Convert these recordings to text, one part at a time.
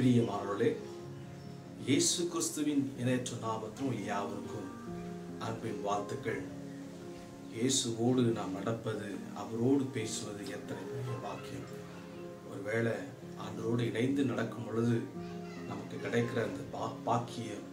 பிரியமானவர்களே இயேசு கிறிஸ்துவின் இணையற்ற நாமத்திலும் யாவருக்கும் அன்பின் வாழ்த்துக்கள் இயேசுவோடு நாம் நடப்பது அவரோடு பேசுவது எத்தனை பெரிய பாக்கியம் ஒருவேளை ஆண்டரோடு இணைந்து நடக்கும் பொழுது நமக்கு கிடைக்கிற அந்த பா பாக்கியம்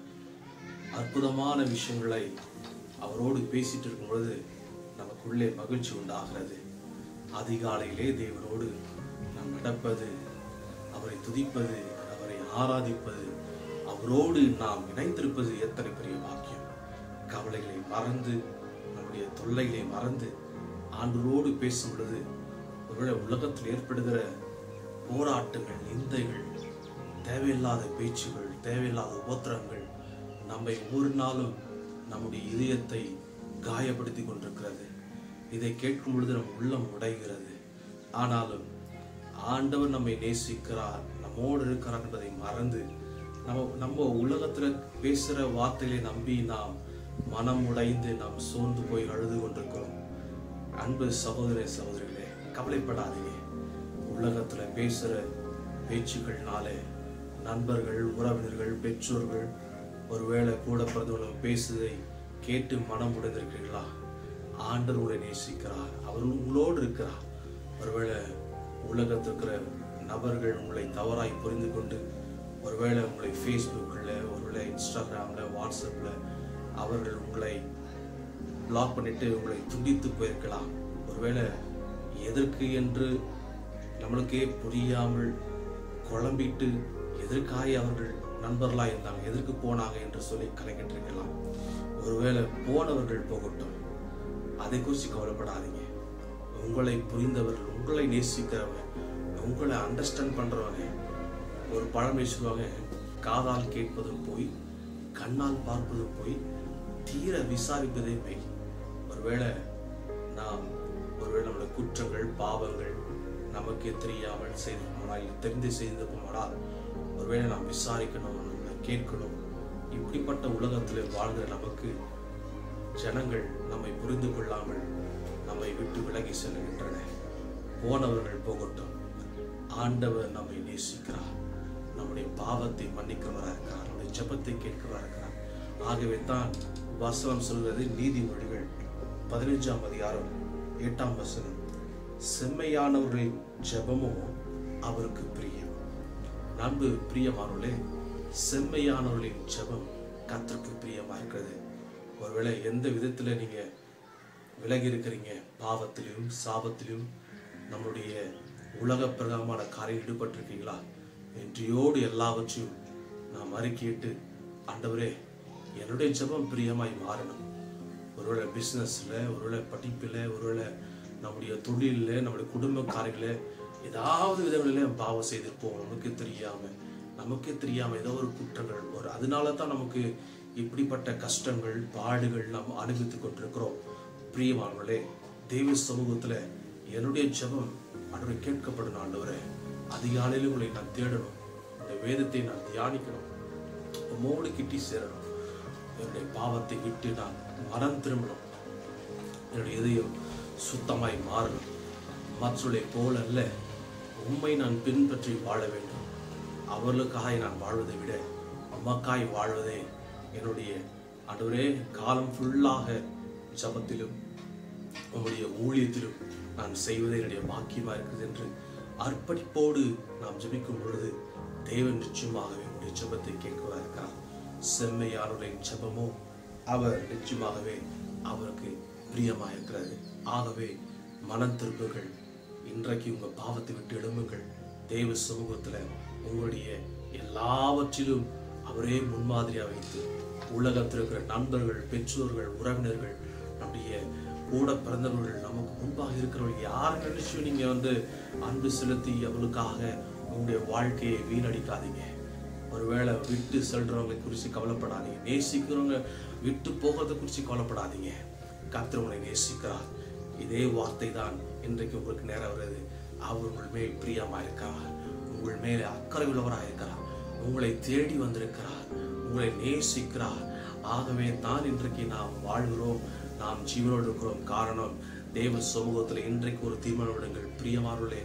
அற்புதமான விஷயங்களை அவரோடு பேசிட்டு இருக்கும் பொழுது நமக்குள்ளே மகிழ்ச்சி உண்டாகிறது அதிகாலையிலே தேவனோடு நாம் நடப்பது அவரை துதிப்பது அவரை ஆராதிப்பது அவரோடு நாம் இணைந்திருப்பது எத்தனை பெரிய பாக்கியம் கவலைகளை மறந்து நம்முடைய தொல்லைகளை மறந்து ஆண்டரோடு பேசும் பொழுது ஒருவேளை உலகத்தில் ஏற்படுகிற போராட்டங்கள் நிந்தைகள் தேவையில்லாத பேச்சுகள் தேவையில்லாத உபத்திரங்கள் நம்மை ஒவ்வொரு நாளும் நம்முடைய இதயத்தை காயப்படுத்தி கொண்டிருக்கிறது இதை கேட்கும் பொழுது நம் உள்ளம் உடைகிறது ஆனாலும் ஆண்டவர் நம்மை நேசிக்கிறார் நம்மோடு இருக்கிறார் என்பதை மறந்து நம்ம நம்ம உலகத்துல பேசுற வார்த்தைகளை நம்பி நாம் மனம் உடைந்து நாம் சோர்ந்து போய் அழுது கொண்டிருக்கிறோம் அன்பு சகோதர சகோதரிகளே கவலைப்படாதீங்க உலகத்துல பேசுற பேச்சுக்கள்னாலே நண்பர்கள் உறவினர்கள் பெற்றோர்கள் ஒருவேளை கூட பிறந்தவர்கள் பேசுவதை கேட்டு மனம் உடைந்திருக்கிறீர்களா ஆண்டவர் உங்களை நேசிக்கிறார் அவர் உங்களோடு இருக்கிறார் ஒருவேளை உலகத்தில் இருக்கிற நபர்கள் உங்களை தவறாய் புரிந்து கொண்டு ஒருவேளை உங்களை ஃபேஸ்புக்கில் ஒருவேளை இன்ஸ்டாகிராமில் வாட்ஸ்அப்பில் அவர்கள் உங்களை பிளாக் பண்ணிட்டு உங்களை துண்டித்து போயிருக்கலாம் ஒருவேளை எதற்கு என்று நம்மளுக்கே புரியாமல் குழம்பிட்டு எதற்காக அவர்கள் நண்பர்களாக இருந்தாங்க எதற்கு போனாங்க என்று சொல்லி கலங்கிட்டு இருக்கலாம் ஒருவேளை போனவர்கள் போகட்டும் அதை குறித்து கவலைப்படாதீங்க உங்களை புரிந்தவர்கள் உங்களை நேசிக்கிறவங்க உங்களை அண்டர்ஸ்டாண்ட் பண்றவங்க ஒரு பழமொழி சொல்லுவாங்க காதால் கேட்பதும் போய் கண்ணால் பார்ப்பதும் போய் தீர விசாரிப்பதே மெய் ஒருவேளை நாம் ஒருவேளை நம்முடைய குற்றங்கள் பாவங்கள் நமக்கே தெரியாமல் செய்திருப்போமானால் தெரிந்து செய்திருப்போமானால் ஒருவேளை நாம் விசாரிக்கணும் நம்மளை கேட்கணும் இப்படிப்பட்ட உலகத்தில் வாழ்கிற நமக்கு ஜனங்கள் நம்மை புரிந்து கொள்ளாமல் நம்மை விட்டு விலகி செல்கின்றன போனவர்கள் போகட்டும் ஆண்டவர் நம்மை நேசிக்கிறார் நம்முடைய பாவத்தை மன்னிக்கிறவராக இருக்கிறார் நம்முடைய ஜெபத்தை கேட்கிறவராக இருக்கிறார் ஆகவே தான் வசனம் சொல்கிறது நீதிமொழிகள் பதினைஞ்சாம் அதிகாரம் எட்டாம் வசனம் செம்மையானவர்களின் ஜெபமோ அவருக்கு பிரியம் நண்பு பிரியமானவர்களே செம்மையானவர்களின் ஜெபம் கத்திற்கு பிரியமா இருக்கிறது ஒருவேளை எந்த விதத்துல நீங்க விலகி இருக்கிறீங்க பாவத்திலும் சாபத்திலும் நம்முடைய உலக பிரகாரமான காரியம் ஈடுபட்டிருக்கீங்களா என்றையோடு எல்லாவற்றையும் நாம் அறிக்கையிட்டு ஆண்டவரே என்னுடைய ஜெபம் பிரியமாய் மாறணும் ஒருவேளை பிஸ்னஸில் ஒருவேளை படிப்பில் ஒருவேளை நம்முடைய தொழிலில் நம்முடைய குடும்ப காரியங்களில் ஏதாவது விதங்களில் நம்ம பாவம் செய்திருப்போம் நமக்கு தெரியாமல் நமக்கே தெரியாமல் ஏதோ ஒரு குற்றங்கள் ஒரு அதனால தான் நமக்கு இப்படிப்பட்ட கஷ்டங்கள் பாடுகள் நாம் அனுபவித்துக் கொண்டிருக்கிறோம் பிரியமானவர்களே தெய்வ சமூகத்தில் என்னுடைய ஜெபம் ஆண்டவரை கேட்கப்படும் ஆண்டவரே அதிகாலையில் உங்களை நான் தேடணும் இந்த வேதத்தை நான் தியானிக்கணும் உம்மோடு கிட்டி சேரணும் என்னுடைய பாவத்தை விட்டு நான் மனம் திரும்பணும் என்னுடைய இதயம் சுத்தமாய் மாறணும் மற்றவர்களை போல அல்ல உண்மை நான் பின்பற்றி வாழ வேண்டும் அவர்களுக்காக நான் வாழ்வதை விட உமக்காய் வாழ்வதே என்னுடைய ஆண்டவரே காலம் ஃபுல்லாக ஜபத்திலும் உங்களுடைய ஊழியத்திலும் நான் செய்வதே என்னுடைய பாக்கியமாக இருக்குது என்று அர்ப்பணிப்போடு நாம் ஜெபிக்கும் பொழுது தேவன் நிச்சயமாகவே என்னுடைய ஜெபத்தை கேட்கவா இருக்கிறார் செம்மையானவர்களின் ஜெபமோ அவர் நிச்சயமாகவே அவருக்கு பிரியமாக இருக்கிறது ஆகவே மனம் திரும்புகள் இன்றைக்கு உங்க பாவத்தை விட்டு எழும்புங்கள் தேவ சமூகத்துல உங்களுடைய எல்லாவற்றிலும் அவரே முன்மாதிரியா வைத்து உலகத்தில் இருக்கிற நண்பர்கள் பெற்றோர்கள் உறவினர்கள் நம்முடைய கூட பிறந்தவர்கள் நமக்கு முன்பாக இருக்கிறவர்கள் யாரை நினைச்சு நீங்க வந்து அன்பு செலுத்தி அவளுக்காக உங்களுடைய வாழ்க்கையை வீணடிக்காதீங்க ஒருவேளை விட்டு செல்றவங்களை குறித்து கவலைப்படாதீங்க நேசிக்கிறவங்க விட்டு போகிறத குறித்து கவலைப்படாதீங்க கர்த்தர் உங்களை நேசிக்கிறார் இதே வார்த்தை தான் இன்றைக்கு உங்களுக்கு நேரம் வருது அவர் உங்கள் மேல் பிரியமா இருக்கிறார் உங்கள் மேலே அக்கறை உள்ளவராக இருக்கிறார் உங்களை தேடி வந்திருக்கிறார் உங்களை நேசிக்கிறார் ஆகவே தான் இன்றைக்கு நாம் வாழ்கிறோம் நாம் ஜீவனோடு இருக்கிறோம் காரணம் தேவ சமூகத்தில் இன்றைக்கு ஒரு தீர்மானம் விடுங்கள் பிரியமானவர்களே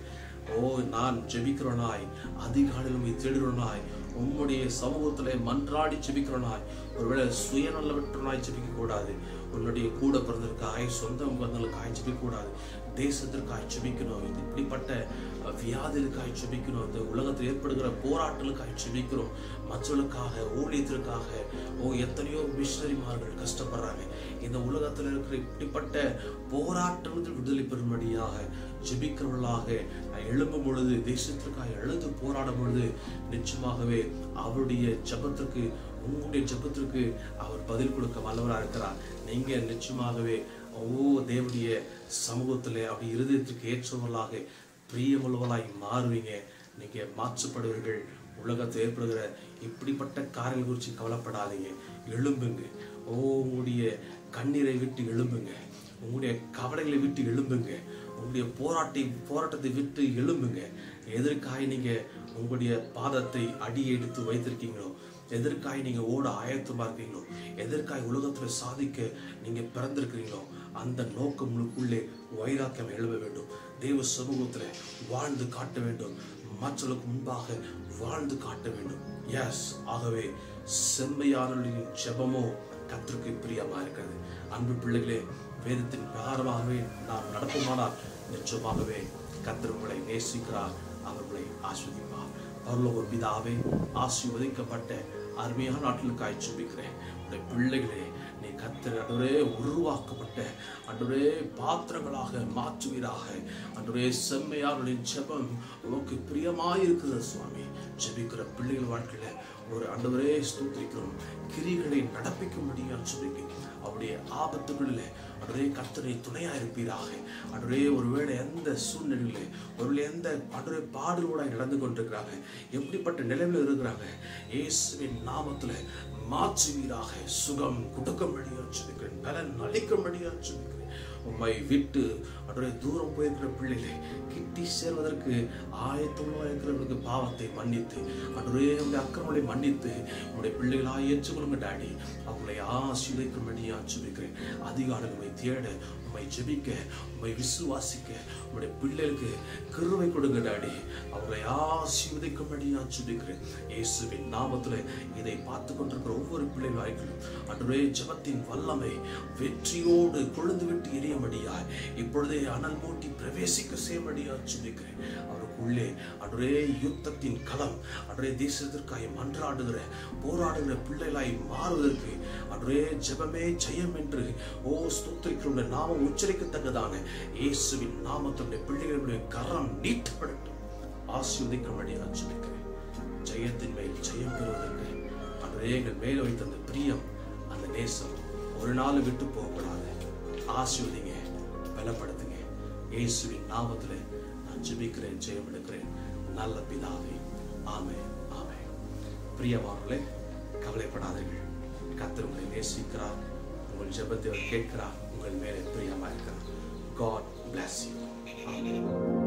ஓ நான் ஜெபிக்கிறவனாய் அதிகாலையில் உம்மை தேடுகிறவனாய் உம்முடைய சமூகத்திலே மன்றாடி ஜெபிக்கிறவனாய் ஒருவேளை சுயநலவற்றனாய் ஜெபிக்க கூடாது உன்னுடைய கூட பிறந்ததற்காய் சொந்த பந்தங்களுக்காய் ஜெபிக்க கூடாது தேசத்திற்காய் ஜெபிக்கணும் இது இப்படிப்பட்ட வியாதிகளுக்காய் ஜெபிக்கணும் இந்த உலகத்தில் ஏற்படுகிற போராட்டங்களுக்காய் ஜெபிக்கிறோம் மற்றவர்களுக்காக ஊழியத்திற்காக ஓ எத்தனையோ மிஷனரிமார்கள் கஷ்டப்படுறாங்க இந்த உலகத்தில் இருக்கிற இப்படிப்பட்ட போராட்டத்தில் விடுதலை பெறும்படியாக ஜெபிக்கிறவர்களாக நான் எழும்பும் பொழுது தேசத்திற்காக எழுந்து போராடும் பொழுது நிச்சயமாகவே அவருடைய ஜெபத்திற்கு உங்களுடைய ஜெபத்திற்கு அவர் பதில் கொடுக்க வல்லவராக இருக்கிறார் நீங்க நிச்சயமாகவே ஓ தேவனுடைய சமூகத்திலே அப்படி இருதயத்திற்கு ஏற்றவர்களாக பிரியமுள்ளவர்களாய் மாறுவீங்க நீங்க மாற்றப்படுவீர்கள் உலகத்தில் ஏற்படுகிற இப்படிப்பட்ட காரியங்கள் குறித்து கவலைப்படாதீங்க எழும்புங்க ஓ உங்களுடைய கண்ணீரை விட்டு எழும்புங்க உங்களுடைய கவலைகளை விட்டு எழும்புங்க உங்களுடைய போராட்டை போராட்டத்தை விட்டு எழும்புங்க எதற்காக நீங்க உங்களுடைய பாதத்தை அடி எடுத்து வைத்திருக்கீங்களோ எதற்காக நீங்க ஓட ஆயத்தமா இருக்கீங்களோ எதற்காக உலகத்துல சாதிக்க நீங்க பிறந்திருக்கிறீங்களோ அந்த நோக்கம் உங்களுக்குள்ளே வைராக்கியம் எழுத வேண்டும் தேவ சமூகத்துல வாழ்ந்து காட்ட வேண்டும் மற்றவர்களுக்கு முன்பாக வாழ்ந்து காட்ட வேண்டும் எஸ் ஆகவே செம்மையானவர்களின் ஜெபமோ கத்திற்கு பிரியமா இருக்கிறது அன்பு பிள்ளைகளே வேதத்தின் பிரகாரமாகவே நாம் நடப்போமானால் நிச்சயமாகவே கத்தர் உங்களை நேசிக்கிறார் அவர்களை ஆஸ்வதிப்பார் பரலோக பிதாவே ஆசீர்வதிக்கப்பட்ட அருமையான நாட்களுக்காய் ஜெபிக்கிறேன் உடைய பிள்ளைகளே நீ கத்தர் அன்றுவரே உருவாக்கப்பட்ட அன்றுவரே பாத்திரங்களாக மாற்றுவீராக அன்றுவரே செம்மையாளர்களின் ஜெபம் உமக்கு பிரியமாயிருக்கிறது சுவாமி ஜெபிக்கிற பிள்ளைகள் வாழ்க்கையில ஒரு அன்றுவரே ஸ்தோத்திரிக்கிறோம் கிரிகளை நடப்பிக்கும்படியா ஜெபிக்கிறோம் அவருடைய ஆபத்துகளில் அன்றே கர்த்தரை துணையா இருப்பீராக அன்றே ஒருவேளை எந்த சூழ்நிலையில ஒருவேளை எந்த அன்றே பாடுகளோட நடந்து கொண்டிருக்கிறாங்க எப்படிப்பட்ட நிலைமையில இருக்கிறாங்க இயேசுவின் நாமத்துல மாற்றுவீராக சுகம் கொடுக்கும்படியா சொல்லிக்கிறேன் பலன் அளிக்கும்படியா சொல்லிக்கிறேன் உம்மை விட்டு அன்றே தூரம் போயிருக்கிற பிள்ளைகளை கிட்டி சேர்வதற்கு ஆயத்தமாக இருக்கிறவர்களுக்கு பாவத்தை மன்னித்து அன்றே உடைய அக்கிரமங்களை மன்னித்து உங்களுடைய பிள்ளைகளாக ஏற்றுக்கொள்ளுங்க டாடி அவங்களை ஆசீர்வதிக்கும்படியா சொல்லிக்கிறேன் அதிகாரம் உண்மை தேட உம்மை ஜெபிக்க உம்மை விசுவாசிக்க உங்களுடைய பிள்ளைகளுக்கு கிருவை கொடுங்க டாடி அவங்களை ஆசீர்வதிக்கும்படியா சொல்லிக்கிறேன் இயேசுவின் நாமத்துல இதை பார்த்து கொண்டிருக்கிற ஒவ்வொரு பிள்ளைகள் வாய்களும் அன்றுவே ஜெபத்தின் வல்லமை வெற்றியோடு கொழுந்து விட்டு எரியும்படியாய் இப்பொழுதே அனல் மூட்டி பிரவேசிக்க செய்யும்படியா சொல்லிக்கிறேன் அவருக்குள்ளே அன்றுவே யுத்தத்தின் களம் அன்றைய தேசத்திற்காய் மன்றாடுகிற போராடுகிற பிள்ளைகளாய் மாறுவதற்கு அன்றைய ஜெபமே ஜெயம் என்று ஓ ஸ்தோத்திரிக்கிற நாமம் உச்சரிக்கத்தக்கதான இயேசுவின் நாமத்துடைய பிள்ளைகளுடைய கரம் நீட்டப்படட்டும் ஆசீர்வதிக்கும்படியா சொல்லிக்கிறேன் ஜெயத்தின் மேல் ஜெயம் பெறுவதற்கு அன்றைய எங்கள் மேல் வைத்த அந்த பிரியம் அந்த நேசம் ஒரு நாள் விட்டு போகக்கூடாது ஆசீர்வதிங்க பலப்படுத்துங்க இயேசுவின் நாமத்துல நான் ஜெபிக்கிறேன் ஜெயம் எடுக்கிறேன் நல்ல பிதாவே ஆமே ஆமே பிரியமானவர்களே கவலைப்படாதீர்கள் கர்த்தர் உங்களை நேசிக்கிறார் உங்கள் ஜெபத்தை அவர் கேட்கிறார் உங்கள் மேலே பிரியமா இருக்கிறார் God bless you. Amen.